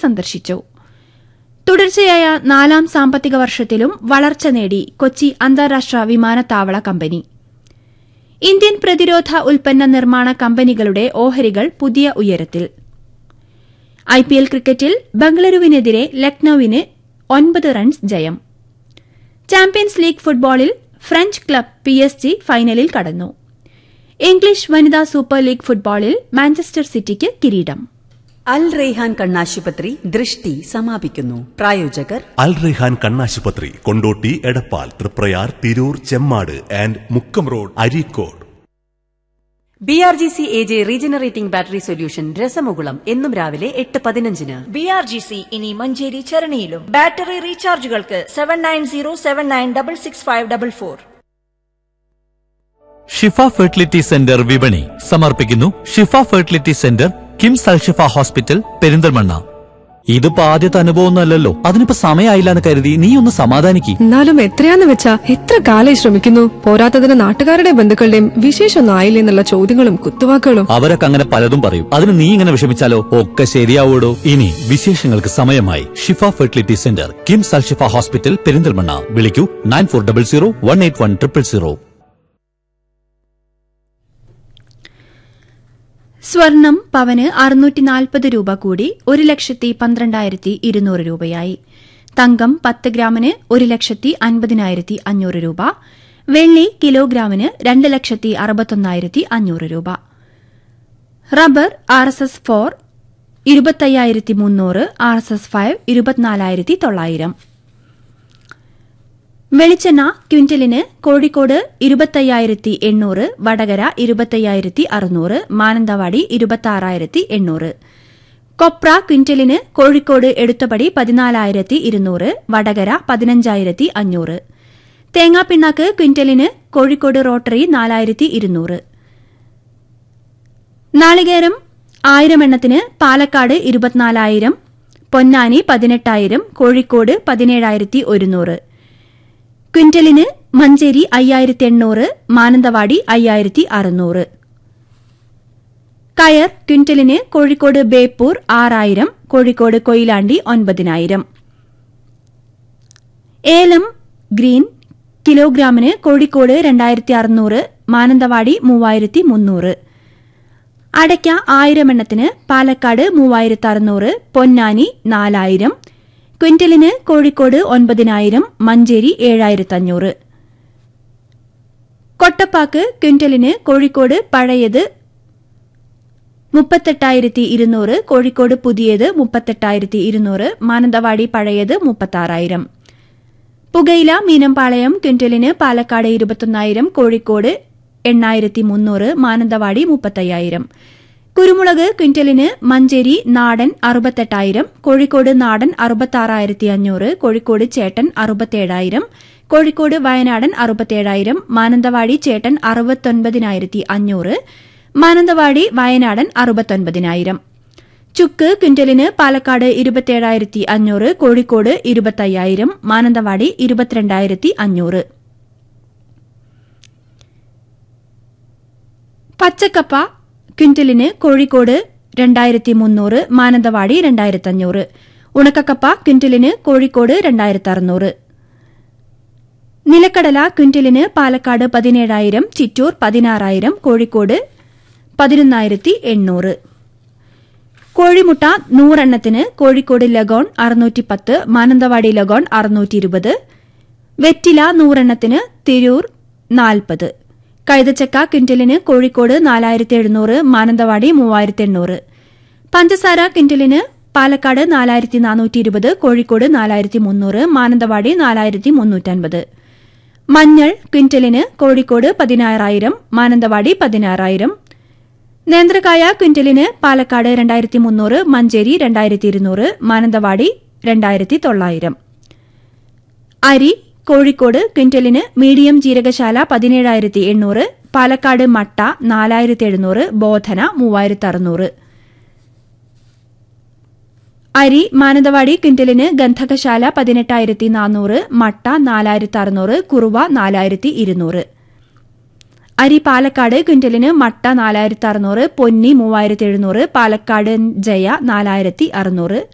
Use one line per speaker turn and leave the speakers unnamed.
സന്ദർശിച്ചു തുടർച്ചയായ നാലാം സാമ്പത്തിക വർഷത്തിലും വളർച്ച നേടി കൊച്ചി അന്താരാഷ്ട്ര വിമാനത്താവള കമ്പനി ഇന്ത്യൻ പ്രതിരോധ ഉൽപ്പന്ന നിർമ്മാണ കമ്പനികളുടെ ഓഹരികൾ പുതിയ ഉയരത്തിൽ ഐപിഎൽ ക്രിക്കറ്റിൽ ബംഗളൂരുവിനെതിരെ ലക്നൌവിന് ഒൻപത് റൺസ് ജയം ചാമ്പ്യൻസ് ലീഗ് ഫുട്ബോളിൽ French club P S G ഫൈനലിൽ കടന്നു ഇംഗ്ലീഷ് വനിതാ സൂപ്പർ ലീഗ് ഫുട്ബോളിൽ മാഞ്ചസ്റ്റർ സിറ്റിക്ക് കിരീടം
അൽ റെയ്ഹാൻ കണ്ണാശുപത്രി ദൃഷ്ടി സമാപിക്കുന്നു പ്രായോജകർ
അൽ റെഹാൻ കണ്ണാശുപത്രി Kondotty Edappal Triprayar Tirur Chemmad and Mukkam road Areekode
B R G C A J regenerating battery solution രസമുകുളം എന്നും രാവിലെ എട്ട് പതിനഞ്ചിന്
ബി ആർ ജി സി ഇനി മഞ്ചേരി ചരണിയിലും ബാറ്ററി റീചാർജുകൾക്ക് seven nine zero seven nine double six five double four
Shifa fertility centre വിപണി സമർപ്പിക്കുന്നു Shifa fertility centre KIMS Alshifa hospital Perinthalmanna ഇതിപ്പോ ആദ്യത്തെ അനുഭവം അല്ലല്ലോ അതിനിപ്പോ സമയമായില്ല എന്ന് കരുതി നീ ഒന്ന് സമാധാനിക്ക്
എന്നാലും എത്രയാന്ന് വെച്ചാ എത്ര കാലായി ശ്രമിക്കുന്നു പോരാത്തതിന് നാട്ടുകാരുടെ ബന്ധുക്കളുടെയും വിശേഷമൊന്നും ആയില്ലേ എന്നുള്ള ചോദ്യങ്ങളും കുത്തുവാക്കുകളും
അവരൊക്കെ അങ്ങനെ പലതും പറയും അതിന് നീ ഇങ്ങനെ വിഷമിച്ചാലോ ഒക്കെ ശരിയാവൂടോ ഇനി വിശേഷങ്ങൾക്ക് സമയമായി Shifa fertility centre KIMS Alshifa hospital Perinthalmanna വിളിക്കൂ nine four double zero one eight one triple zero
സ്വർണം പവന് അറുന്നൂറ്റി നാൽപ്പത് രൂപ കൂടി ഒരു ലക്ഷത്തി പന്ത്രണ്ടായിരത്തി ഇരുന്നൂറ് രൂപയായി തങ്കം പത്ത് ഗ്രാമിന് ഒരു ലക്ഷത്തി അൻപതിനായിരത്തി അഞ്ഞൂറ് രൂപ വെള്ളി കിലോഗ്രാമിന് രണ്ട് ലക്ഷത്തി അറുപത്തൊന്നായിരത്തി അഞ്ഞൂറ് രൂപ rubber R S S four ഇരുപത്തയ്യായിരത്തി മുന്നൂറ് ആർ എസ് എസ് ഫൈവ് ഇരുപത്തിനാലായിരത്തി തൊള്ളായിരം വെളിച്ചെണ്ണ ക്വിന്റലിന് കോഴിക്കോട് ഇരുപത്തയ്യായിരത്തി എണ്ണൂറ് വടകര ഇരുപത്തയ്യായിരത്തി അറുന്നൂറ് മാനന്തവാടി ഇരുപത്തി എണ്ണൂറ് കൊപ്ര ക്വിന്റലിന് കോഴിക്കോട് എടുത്തപടി പതിനാലായിരത്തി ഇരുന്നൂറ് വടകര പതിനഞ്ചായിരത്തി അഞ്ഞൂറ് തേങ്ങാപ്പിണ്ണാക്ക് ക്വിന്റലിന് കോഴിക്കോട് റോട്ടറി നാലായിരത്തി ഇരുന്നൂറ് നാളികേരം ആയിരം എണ്ണത്തിന് പാലക്കാട് ഇരുപത്തിനാലായിരം പൊന്നാനി പതിനെട്ടായിരം കോഴിക്കോട് പതിനേഴായിരത്തി ഒരുന്നൂറ് ക്വിന്റലിന് മഞ്ചേരി അയ്യായിരത്തി എണ്ണൂറ് മാനന്തവാടി അയ്യായിരത്തി അറുന്നൂറ് കയർ ക്വിന്റലിന് കോഴിക്കോട് ബേപ്പൂർ ആറായിരം കോഴിക്കോട് കൊയിലാണ്ടി ഒൻപതിനായിരം ഏലം ഗ്രീൻ കിലോഗ്രാമിന് കോഴിക്കോട് രണ്ടായിരത്തി അറുന്നൂറ് മാനന്തവാടി മൂവായിരത്തി മുന്നൂറ് അടയ്ക്ക ആയിരം എണ്ണത്തിന് പാലക്കാട് മൂവായിരത്തി അറുന്നൂറ് പൊന്നാനി നാലായിരം ക്വിന്റലിന് കോഴിക്കോട് ഒൻപതിനായിരം മഞ്ചേരി ഏഴായിരത്തഞ്ഞൂറ് കൊട്ടപ്പാക്ക് ക്വിന്റലിന് കോഴിക്കോട് പഴയത് മുപ്പത്തെട്ടായിരത്തി ഇരുന്നൂറ് കോഴിക്കോട് പുതിയത് മുപ്പത്തെട്ടായിരത്തി ഇരുന്നൂറ് മാനന്തവാടി പഴയത് മുപ്പത്താറായിരം പുകയില മീനമ്പാളയം ക്വിന്റലിന് പാലക്കാട് ഇരുപത്തൊന്നായിരം കോഴിക്കോട് എണ്ണായിരത്തി മുന്നൂറ് മാനന്തവാടി മുപ്പത്തയ്യായിരം കുരുമുളക് ക്വിന്റലിന് മഞ്ചേരി നാടൻ അറുപത്തെട്ടായിരം കോഴിക്കോട് നാടൻ അറുപത്താറായിരത്തി അഞ്ഞൂറ് കോഴിക്കോട് ചേട്ടൻ അറുപത്തേഴായിരം കോഴിക്കോട് വയനാടൻ അറുപത്തേഴായിരം മാനന്തവാടി ചേട്ടൻ അറുപത്തൊൻപതിനായിരത്തി അഞ്ഞൂറ് മാനന്തവാടി വയനാടൻ അറുപത്തൊൻപതിനായിരം ചുക്ക് ക്വിന്റലിന് പാലക്കാട് ഇരുപത്തേഴായിരത്തി അഞ്ഞൂറ് കോഴിക്കോട് ഇരുപത്തയ്യായിരം മാനന്തവാടി ഇരുപത്തിരണ്ടായിരത്തി അഞ്ഞൂറ് പച്ചക്കപ്പ ക്വിന്റലിന് കോഴിക്കോട് രണ്ടായിരത്തി മുന്നൂറ് മാനന്തവാടി രണ്ടായിരത്തി അഞ്ഞൂറ് ഉണക്കക്കപ്പ ക്വിന്റലിന് കോഴിക്കോട് രണ്ടായിരത്തി അറുന്നൂറ് നിലക്കടല ക്വിന്റലിന് പാലക്കാട് പതിനേഴായിരം ചിറ്റൂർ പതിനാറായിരം കോഴിക്കോട് പതിനൊന്നായിരത്തി എണ്ണൂറ് കോഴിമുട്ട നൂറെണ്ണത്തിന് കോഴിക്കോട് ലഗോൺ അറുന്നൂറ്റി പത്ത് മാനന്തവാടി ലഗോൺ അറുന്നൂറ്റി ഇരുപത് വെറ്റില നൂറെണ്ണത്തിന് തിരൂർ നാൽപ്പത് കഴുതച്ചക്ക ക്വിന്റലിന് കോഴിക്കോട് നാലായിരത്തി എഴുന്നൂറ് മാനന്തവാടി മൂവായിരത്തി എണ്ണൂറ് പഞ്ചസാര ക്വിന്റലിന് പാലക്കാട് നാലായിരത്തി നാനൂറ്റി ഇരുപത് കോഴിക്കോട് നാലായിരത്തി മുന്നൂറ് മാനന്തവാടി നാലായിരത്തി മുന്നൂറ്റൻപത് മഞ്ഞൾ ക്വിന്റലിന് കോഴിക്കോട് പതിനാറായിരം മാനന്തവാടി പതിനാറായിരം നേന്ത്രക്കായ ക്വിന്റലിന് പാലക്കാട് രണ്ടായിരത്തി മുന്നൂറ് മഞ്ചേരി രണ്ടായിരത്തി ഇരുന്നൂറ് മാനന്തവാടി രണ്ടായിരത്തി തൊള്ളായിരം അരി കോഴിക്കോട് ക്വിന്റലിന് മീഡിയം ജീരകശാല പതിനേഴായിരത്തി എണ്ണൂറ് പാലക്കാട് മട്ട നാലായിരത്തി എഴുന്നൂറ് ബോധന മൂവായിരത്തി അറുന്നൂറ് അരി മാനന്തവാടി ക്വിന്റലിന് ഗന്ധകശാല പതിനെട്ടായിരത്തി നാനൂറ് മട്ട നാലായിരത്തി അറുന്നൂറ് കുറുവ നാലായിരത്തി ഇരുന്നൂറ് അരി പാലക്കാട് ക്വിന്റലിന് മട്ട നാലായിരത്തി അറുന്നൂറ് പൊന്നി മൂവായിരത്തി എഴുന്നൂറ് പാലക്കാട് ജയ നാലായിരത്തി അറുന്നൂറ്